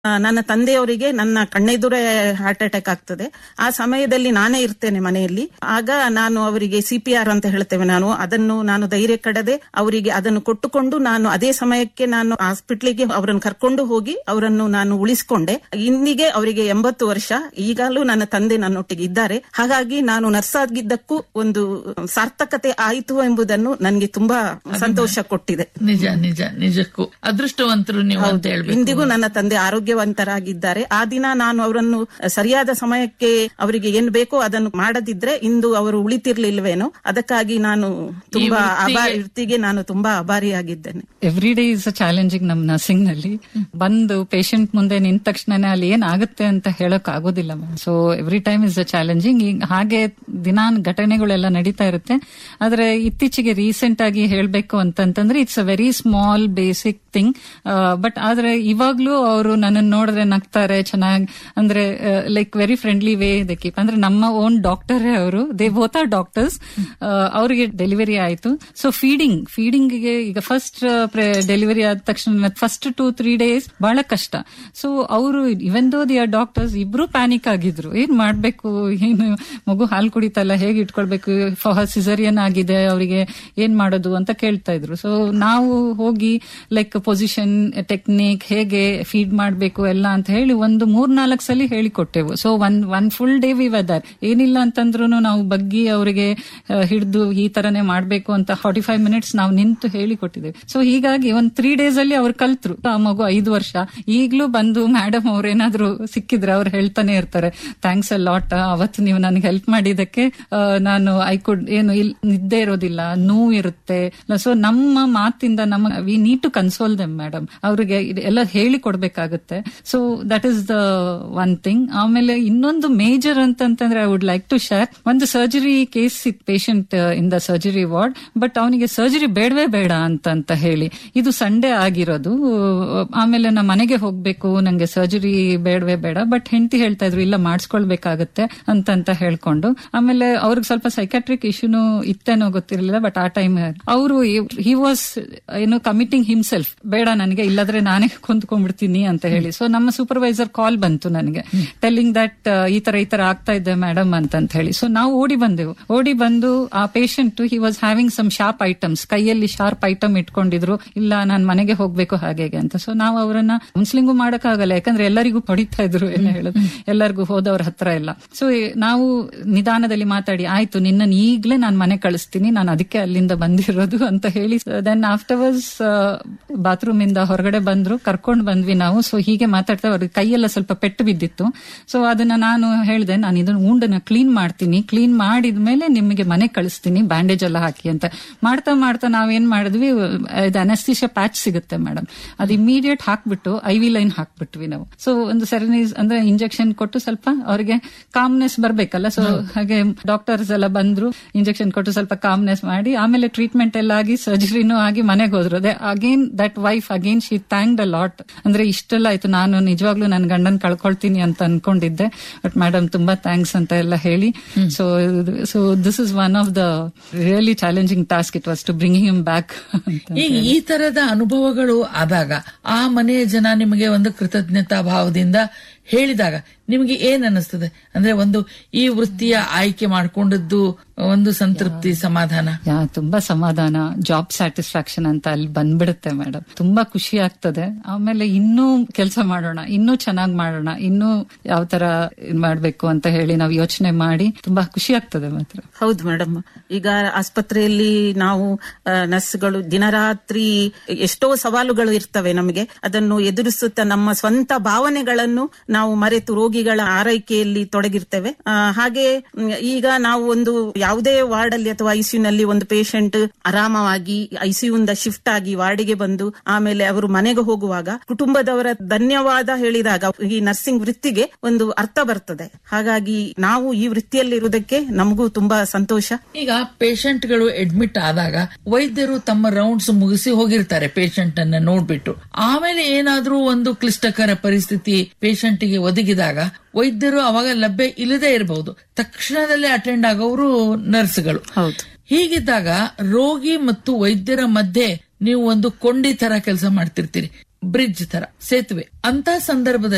ಆ, ನನ್ನ ತಂದೆಯವರಿಗೆ ನನ್ನ ಕಣ್ಣೆದುರೇ ಹಾರ್ಟ್ ಅಟ್ಯಾಕ್ ಆಗ್ತದೆ ಆ ಸಮಯದಲ್ಲಿ ನಾನೇ ಇರ್ತೇನೆ ಮನೆಯಲ್ಲಿ ಆಗ ನಾನು ಅವರಿಗೆ ಸಿ ಪಿ ಆರ್ ಅಂತ ಹೇಳ್ತೇವೆ ನಾನು ಅದನ್ನು ನಾನು ಧೈರ್ಯ ಕಡದೆ ಅವರಿಗೆ ಅದನ್ನು ಕೊಟ್ಟುಕೊಂಡು ನಾನು ಅದೇ ಸಮಯಕ್ಕೆ ನಾನು ಹಾಸ್ಪಿಟ್ಲಿಗೆ ಅವರನ್ನು ಕರ್ಕೊಂಡು ಹೋಗಿ ಅವರನ್ನು ನಾನು ಉಳಿಸಿಕೊಂಡೆ ಇಂದಿಗೆ ಅವರಿಗೆ ಎಂಬತ್ತು ವರ್ಷ ಈಗಲೂ ನನ್ನ ತಂದೆ ನನ್ನೊಟ್ಟಿಗೆ ಇದ್ದಾರೆ ಹಾಗಾಗಿ ನಾನು ನರ್ಸ್ ಆಗಿದ್ದಕ್ಕೂ ಒಂದು ಸಾರ್ಥಕತೆ ಆಯಿತು ಎಂಬುದನ್ನು ನನಗೆ ತುಂಬಾ ಸಂತೋಷ ಕೊಟ್ಟಿದೆ ನಿಜ ನಿಜ ನಿಜಕ್ಕೂ ಅದೃಷ್ಟವಂತರು ನೀವು ಅಂತ ಹೇಳ್ಬೇಕು ಇಂದಿಗೂ ನನ್ನ ತಂದೆ ಆರೋಗ್ಯವಂತರಾಗಿದ್ದಾರೆ ಆ ದಿನ ನಾನು ಅವರನ್ನು ಸರಿಯಾದ ಸಮಯಕ್ಕೆ ಅವರಿಗೆ ಏನ್ ಬೇಕೋ ಅದನ್ನು ಮಾಡದಿದ್ರೆ ಇಂದು ಅವರು ಉಳಿತಿರ್ಲಿಲ್ವೇನೋ ಅದಕ್ಕಾಗಿ ನಾನು ತುಂಬಾ ಆಭಾರಿ ವೃತ್ತಿಗೆ ನಾನು ತುಂಬಾ ಆಭಾರಿಯಾಗಿದ್ದೇನೆ every day is a challenging ನಮ್ ನರ್ಸಿಂಗ್ ನಲ್ಲಿ ಬಂದು ಪೇಷಂಟ್ ಮುಂದೆ ನಿಂತ ತಕ್ಷಣನೇ ಅಲ್ಲಿ ಏನಾಗುತ್ತೆ ಅಂತ ಹೇಳಕ್ ಆಗೋದಿಲ್ಲ ma'am so every time is a challenging ಈಗ ಹಾಗೆ ದಿನಾ ಘಟನೆಗಳೆಲ್ಲ ನಡೀತಾ ಇರುತ್ತೆ ಆದ್ರೆ ಇತ್ತೀಚೆಗೆ ರೀಸೆಂಟ್ ಆಗಿ ಹೇಳ್ಬೇಕು ಅಂತಂತಂದ್ರೆ it's a very small basic thing but ಆದ್ರೆ ಇವಾಗ್ಲೂ ಅವರು ನನ್ನನ್ನು ನೋಡಿದ್ರೆ ನಗ್ತಾರೆ ಚೆನ್ನಾಗಿ ಅಂದ್ರೆ like very friendly way they keep ಅಂದ್ರೆ ನಮ್ಮ ಓನ್ ಡಾಕ್ಟರ್ ಅವರು ದೇ ಬೋತ್ ಆರ್ ಡಾಕ್ಟರ್ಸ್ ಅವರಿಗೆ ಡೆಲಿವರಿ ಆಯ್ತು ಸೊ ಫೀಡಿಂಗ್ ಫೀಡಿಂಗ್ ಗೆ ಈಗ ಫಸ್ಟ್ ಡೆಲಿವರಿ ಆದ ತಕ್ಷಣ ಫಸ್ಟ್ ಟೂ ತ್ರೀ ಡೇಸ್ ಬಹಳ ಕಷ್ಟ ಸೊ ಅವರು even though the are doctors ಇಬ್ರು ಪ್ಯಾನಿಕ್ ಆಗಿದ್ರು ಏನ್ ಮಾಡ್ಬೇಕು ಏನು ಮಗು ಹಾಲು ಕುಡಿತಲ್ಲ ಹೇಗೆ ಇಟ್ಕೊಳ್ಬೇಕು ಫಾರ್ ಸಿಸರಿಯನ್ ಆಗಿದೆ ಅವರಿಗೆ ಏನ್ ಮಾಡೋದು ಅಂತ ಕೇಳ್ತಾ ಇದ್ರು ಸೊ ನಾವು ಹೋಗಿ ಲೈಕ್ ಪೊಸಿಷನ್ ಟೆಕ್ನಿಕ್ ಹೇಗೆ ಫೀಡ್ ಮಾಡಬೇಕು ಎಲ್ಲ ಅಂತ ಹೇಳಿ ಒಂದು ಮೂರ್ ನಾಲ್ಕು ಸಲ ಹೇಳಿಕೊಟ್ಟೆವು so one one full day we whether ಏನಿಲ್ಲ ಅಂತಂದ್ರೂ ನಾವು ಬಗ್ಗಿ ಅವರಿಗೆ ಹಿಡಿದು ಈ ತರನೇ ಮಾಡ್ಬೇಕು ಅಂತ ಫಾರ್ಟಿ ಫೈವ್ ಮಿನಿಟ್ಸ್ ನಾವು ನಿಂತು ಹೇಳಿಕೊಟ್ಟಿದ್ದೇವೆ ಸೊ ಹೀಗಾಗಿ ಒಂದ್ ತ್ರೀ ಡೇಸ್ ಅಲ್ಲಿ ಅವ್ರು ಕಲ್ತ್ರು ಆ ಮಗು ಐದು ವರ್ಷ ಈಗ್ಲೂ ಬಂದು ಮೇಡಮ್ ಅವ್ರು ಏನಾದ್ರು ಸಿಕ್ಕಿದ್ರೆ ಅವ್ರು ಹೇಳ್ತಾನೆ ಇರ್ತಾರೆ ಥ್ಯಾಂಕ್ಸ್ ಅ ಲಾಟ್ ಅವತ್ತು ನೀವು ನನಗೆ ಹೆಲ್ಪ್ ಮಾಡಿದಕ್ಕೆ ಆ, ನಾನು ಐ ಕುಡ್ ಏನು ಇಲ್ ನಿದ್ದೆ ಇರೋದಿಲ್ಲ ನೋವು ಇರುತ್ತೆ ಸೊ ನಮ್ಮ ಮಾತಿಂದ ನಮ್ಮ we need to console them madam ಅವ್ರಿಗೆ ಇದ್ ಎಲ್ಲ ಹೇಳಿ ಕೊಡ್ಬೇಕಾಗುತ್ತೆ so that is the one thing ಆಮೇಲೆ ಇನ್ನೊಂದು ಮೇಜರ್ ಅಂತಂತಂದ್ರೆ I would like to share ಒಂದು ಸರ್ಜರಿ ಕೇಸ್ ಇತ್ತು patient in the surgery ward but ಅವನಿಗೆ ಸರ್ಜರಿ ಬೇಡವೇ ಬೇಡ ಅಂತ ಅಂತ ಹೇಳಿ ಇದು ಸಂಡೇ ಆಗಿರೋದು ಆಮೇಲೆ ನಾ ಮನೆಗೆ ಹೋಗ್ಬೇಕು ನಂಗೆ ಸರ್ಜರಿ ಬೇಡವೇ ಬೇಡ ಬಟ್ ಹೆಂಡತಿ ಹೇಳ್ತಾ ಇದ್ರು ಇಲ್ಲ ಮಾಡಿಸ್ಕೊಳ್ಬೇಕಾಗತ್ತೆ ಅಂತಂತ ಹೇಳ್ಕೊಂಡು ಆಮೇಲೆ ಅವ್ರಿಗೆ ಸ್ವಲ್ಪ ಸೈಕಾಟ್ರಿಕ್ ಇಶ್ಯೂನು ಇತ್ತೇನೋ ಗೊತ್ತಿರಲಿಲ್ಲ ಬಟ್ ಆ ಟೈಮ್ ಅವರು ಹಿ ವಾಸ್ ಏನು ಕಮಿಟಿಂಗ್ ಹಿಮ್ಸೆಲ್ಫ್ ಬೇಡ ನನಗೆ ಇಲ್ಲದ್ರೆ ನಾನೇ ಕುಂತ್ಕೊಂಡ್ಬಿಡ್ತೀನಿ ಅಂತ ಹೇಳಿ ಸೊ ನಮ್ಮ ಸೂಪರ್ವೈಸರ್ ಕಾಲ್ ಬಂತು ನನಗೆ ಟೆಲ್ಲಿಂಗ್ ದಟ್ ಈ ತರ ಈ ತರ ಆಗ್ತಾ ಇದೆ ಮೇಡಮ್ ಅಂತ ಹೇಳಿ ಸೊ ನಾವು ಓಡಿ ಬಂದೆವು ಓಡಿ ಬಂದು ಆ patient he was having some sharp items ಕೈಯಲ್ಲಿ ಶಾರ್ಪ್ ಐಟಮ್ ಇಟ್ಕೊಂಡಿದ್ರು ಇಲ್ಲ ನಾನು ಮನೆಗೆ ಹೋಗ್ಬೇಕು ಹಾಗೆ ಹೀಗೆ ಅಂತ ಸೊ ನಾವು ಅವರನ್ನ ಕೌನ್ಸಿಲಿಂಗು ಮಾಡಕ್ಕಾಗಲ್ಲ ಯಾಕಂದ್ರೆ ಎಲ್ಲರಿಗೂ ಹೊಡಿತಾ ಇದ್ರು ಏನು ಹೇಳೋದು ಎಲ್ಲರಿಗೂ ಹೋದವ್ರ ಹತ್ರ ಎಲ್ಲ ಸೊ ನಾವು ನಿಧಾನದಲ್ಲಿ ಮಾತಾಡಿ ಆಯ್ತು ನಿನ್ನ ಈಗ್ಲೇ ನಾನು ಮನೆ ಕಳಿಸ್ತೀನಿ ನಾನು ಅದಕ್ಕೆ ಅಲ್ಲಿಂದ ಬಂದಿರೋದು ಅಂತ ಹೇಳಿ ದೆನ್ ಆಫ್ಟರ್ವರ್ಸ್ ಬಾತ್ರೂಮ್ ಇಂದ ಹೊರಗಡೆ ಬಂದ್ರು ಕರ್ಕೊಂಡ್ ಬಂದ್ವಿ ನಾವು ಸೊ ಹೀಗೆ ಮಾತಾಡ್ತಾ ಅವ್ರಿಗೆ ಕೈಯೆಲ್ಲ ಸ್ವಲ್ಪ ಪೆಟ್ಟು ಬಿದ್ದಿತ್ತು ಸೊ ಅದನ್ನ ನಾನು ಹೇಳಿದೆ ನಾನು ಇದನ್ನ ಉಂಡನ್ನ ಕ್ಲೀನ್ ಮಾಡ್ತೀನಿ ಕ್ಲೀನ್ ಮಾಡಿದ್ಮೇಲೆ ನಿಮಗೆ ಮನೆ ಕಳಿಸ್ತೀನಿ ಬ್ಯಾಂಡೇಜ್ ಎಲ್ಲ ಹಾಕಿ ಅಂತ ಮಾಡ್ತಾ ಮಾಡ್ತಾ ನಾವೇನ್ ಮಾಡಿದ್ವಿ ಇದು ಅನಸ್ತಿಷ ಪ್ಯಾಚ್ ಸಿಗುತ್ತೆ ಮೇಡಮ್ ಅದು ಇಮಿಡಿಯೇಟ್ ಹಾಕ್ಬಿಟ್ಟು ಐ ವಿ ಲೈನ್ ಹಾಕ್ಬಿಟ್ವಿ ನಾವು ಸೊ ಒಂದು ಸೆರನೀಸ್ ಅಂದ್ರೆ ಇಂಜೆಕ್ಷನ್ ಕೊಟ್ಟು ಸ್ವಲ್ಪ ಅವ್ರಿಗೆ ಕಾಮ್ನೆಸ್ ಬರ್ಬೇಕಲ್ಲ ಸೊ ಹಾಗೆ ಡಾಕ್ಟರ್ಸ್ ಎಲ್ಲ ಬಂದ್ರು ಇಂಜೆಕ್ಷನ್ ಕೊಟ್ಟು ಸ್ವಲ್ಪ ಕಾಮ್ನೆಸ್ ಮಾಡಿ ಆಮೇಲೆ ಟ್ರೀಟ್ಮೆಂಟ್ ಎಲ್ಲ ಆಗಿ ಸರ್ಜರಿನೂ ಆಗಿ ಮನೆಗೆ ಹೋದ್ರು ಅದೇ again that wife again she thank a lot ಅಂದ್ರೆ ಇಷ್ಟೆಲ್ಲ ಆಯ್ತು ನಾನು ನಿಜವಾಗ್ಲೂ ನನ್ನ ಗಂಡನ್ ಕಳ್ಕೊಳ್ತೀನಿ ಅಂತ ಅನ್ಕೊಂಡಿದ್ದೆ ಬಟ್ ಮೇಡಮ್ ತುಂಬಾ ಥ್ಯಾಂಕ್ಸ್ ಅಂತ ಎಲ್ಲ ಹೇಳಿ so so this is one of the really challenging task it was to bring him back ಈಗ ಈ ತರದ ಅನುಭವಗಳು ಆದಾಗ ಆ ಮನೆಯ ಜನ ನಿಮಗೆ ಒಂದು ಕೃತಜ್ಞತಾ ಭಾವದಿಂದ ಹೇಳಿದಾಗ ನಿಮಗೆ ಏನ್ ಅನಿಸ್ತದೆ ಅಂದ್ರೆ ಒಂದು ಈ ವೃತ್ತಿಯ ಆಯ್ಕೆ ಮಾಡ್ಕೊಂಡದ್ದು ಒಂದು ಸಂತೃಪ್ತಿ ಸಮಾಧಾನ ಯಾ ತುಂಬಾ ಸಮಾಧಾನ ಜಾಬ್ ಸ್ಯಾಟಿಸ್ಫ್ಯಾಕ್ಷನ್ ಅಂತ ಅಲ್ಲಿ ಬಂದ್ಬಿಡುತ್ತೆ ಮೇಡಮ್ ತುಂಬಾ ಖುಷಿ ಆಗ್ತದೆ ಆಮೇಲೆ ಇನ್ನೂ ಕೆಲಸ ಮಾಡೋಣ ಇನ್ನೂ ಚೆನ್ನಾಗಿ ಮಾಡೋಣ ಇನ್ನೂ ಯಾವ ತರ ಇದ್ ಮಾಡ್ಬೇಕು ಅಂತ ಹೇಳಿ ನಾವು ಯೋಚನೆ ಮಾಡಿ ತುಂಬಾ ಖುಷಿ ಆಗ್ತದೆ ಮಾತ್ರ ಹೌದು ಮೇಡಮ್ ಈಗ ಆಸ್ಪತ್ರೆಯಲ್ಲಿ ನಾವು ಆ, ನರ್ಸ್ಗಳು ದಿನರಾತ್ರಿ ಎಷ್ಟೋ ಸವಾಲುಗಳು ಇರ್ತವೆ ನಮಗೆ ಅದನ್ನು ಎದುರಿಸುತ್ತಾ ನಮ್ಮ ಸ್ವಂತ ಭಾವನೆಗಳನ್ನು ನಾವು ಮರೆತು ರೋಗಿಗಳ ಆರೈಕೆಯಲ್ಲಿ ತೊಡಗಿರ್ತೇವೆ ಆ, ಹಾಗೆ ಮ್, ಈಗ ನಾವು ಒಂದು ಯಾವುದೇ ವಾರ್ಡ್ ಅಲ್ಲಿ ಅಥವಾ ಐಸಿಯುನಲ್ಲಿ ಒಂದು ಪೇಷಂಟ್ ಆರಾಮವಾಗಿ ಐಸಿಯುಂದ ಶಿಫ್ಟ್ ಆಗಿ ವಾರ್ಡಿಗೆ ಬಂದು ಆಮೇಲೆ ಅವರು ಮನೆಗೆ ಹೋಗುವಾಗ ಕುಟುಂಬದವರ ಧನ್ಯವಾದ ಹೇಳಿದಾಗ ಈ ನರ್ಸಿಂಗ್ ವೃತ್ತಿಗೆ ಒಂದು ಅರ್ಥ ಬರ್ತದೆ ಹಾಗಾಗಿ ನಾವು ಈ ವೃತ್ತಿಯಲ್ಲಿರುವುದಕ್ಕೆ ನಮಗೂ ತುಂಬಾ ಸಂತೋಷ ಈಗ ಪೇಷಂಟ್ಗಳು ಅಡ್ಮಿಟ್ ಆದಾಗ ವೈದ್ಯರು ತಮ್ಮ ರೌಂಡ್ಸ್ ಮುಗಿಸಿ ಹೋಗಿರ್ತಾರೆ ಪೇಷಂಟ್ ಅನ್ನ ನೋಡ್ಬಿಟ್ಟು ಆಮೇಲೆ ಏನಾದ್ರೂ ಒಂದು ಕ್ಲಿಷ್ಟಕರ ಪರಿಸ್ಥಿತಿ ಪೇಷಂಟ್ ಗೆ ಒದಗಿದಾಗ ವೈದ್ಯರು ಅವಾಗ ಲಭ್ಯ ಇಲ್ಲದೆ ಇರಬಹುದು ತಕ್ಷಣದಲ್ಲೇ ಅಟೆಂಡ್ ಆಗೋರು ನರ್ಸ್ಗಳು ಹೌದು ಹೀಗಿದ್ದಾಗ ರೋಗಿ ಮತ್ತು ವೈದ್ಯರ ಮಧ್ಯೆ ನೀವು ಒಂದು ಕೊಂಡಿ ತರ ಕೆಲಸ ಮಾಡ್ತಿರ್ತೀರಿ ಬ್ರಿಡ್ಜ್ ತರ ಸೇತುವೆ ಅಂತ ಸಂದರ್ಭದಲ್ಲಿ